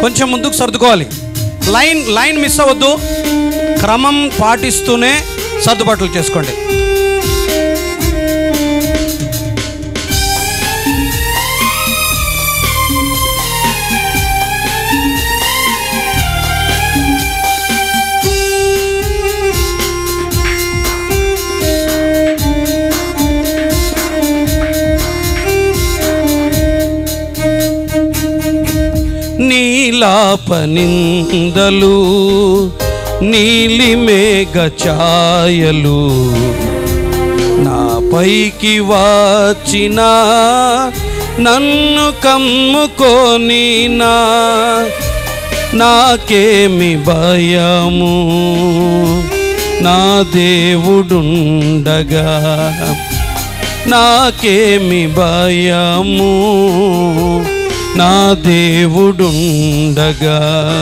కొంచెం ముందుకు సర్దుకోవాలి లైన్ లైన్ మిస్ అవ్వద్దు క్రమం పాటిస్తూనే సర్దుబాట్లు చేసుకోండి నీలాపనిందలు నీలి మేఘ ఛాయలు నాపైకి వచ్చిన నన్ను కమ్ముకొని నా నాకేమి భయము నా దేవుడుండగా నాకేమి భయము నా దేవుడుండగా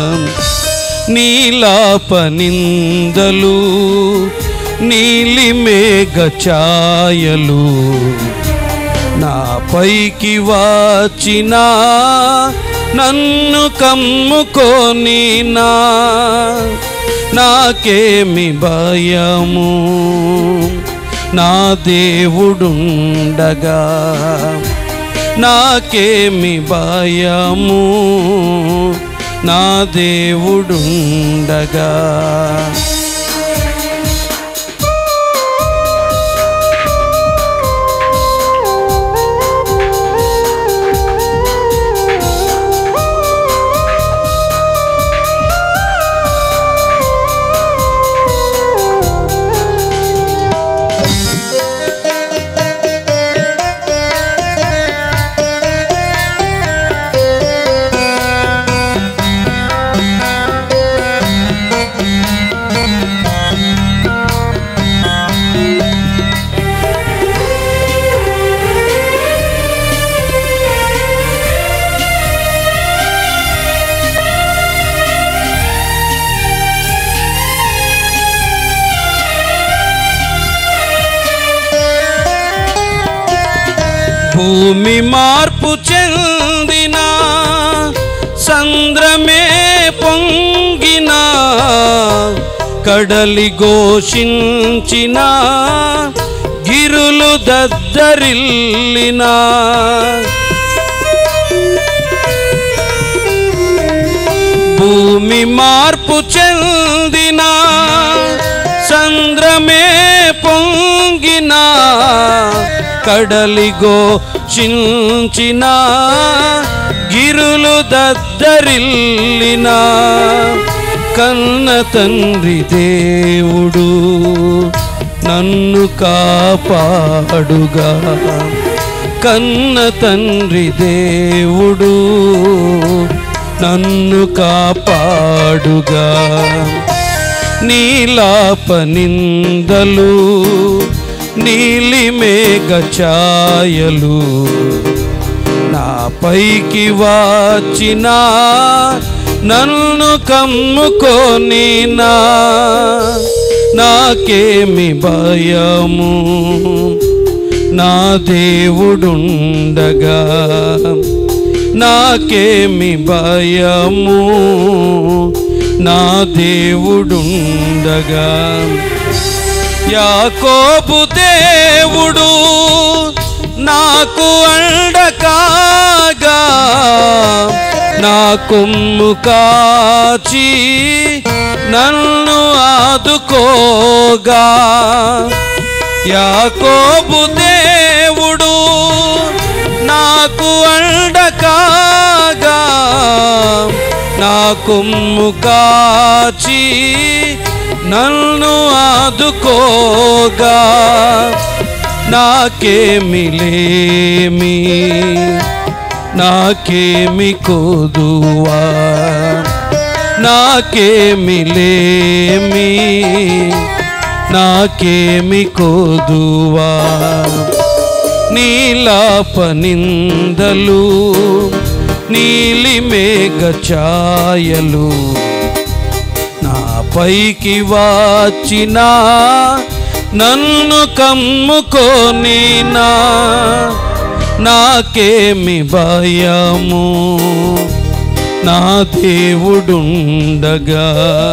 నీలాపనిందలు నీలి మేఘ ఛాయలు నా పైకి వచ్చిన నన్ను కమ్ముకొని నా నాకేమి భయము నా దేవుడుండగా నాకేమి భయము నా దేవుడుండగా భూమి మార్పు చెందిన సంద్రమే పొంగిన కడలి ఘోషించిన గిరులు దద్దరిల్లిన భూమి మార్పు చెందిన సంద్రమే పొంగిన కడలిగో చించిన గిరులు దద్దరిల్లిన కన్న తండ్రి దేవుడు నన్ను కాపాడుగా కన్న తండ్రి దేవుడు నన్ను కాపాడుగా నీలాపనిందలు నీలి మేఘ ఛాయలు నా పైకి వచ్చిన నన్ను కమ్ముకొని నా నాకేమి భయము నా దేవుడుండగా నాకేమి భయము నా దేవుడుండగా యాకోబు దేవుడు నాకు అండకాగా నా కొమ్ము కాచి నన్ను ఆదుకోగా యాకోబు దేవుడు నాకు అండకాగా నా కొమ్ము కాచి నన్ను ఆదుకోగా నాకేమి లేమి నాకేమి కోదువా నాకేమి లేమి నాకేమి కోదువా నీలాపనిందలు నీలి మేఘ ఛాయలు నా పైకి వచ్చిన నన్ను కమ్ముకొని నా నాకేమి భయము నా దేవుడుండగా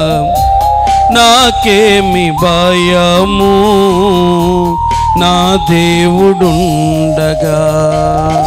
నాకేమి భయము నా దేవుడుండగా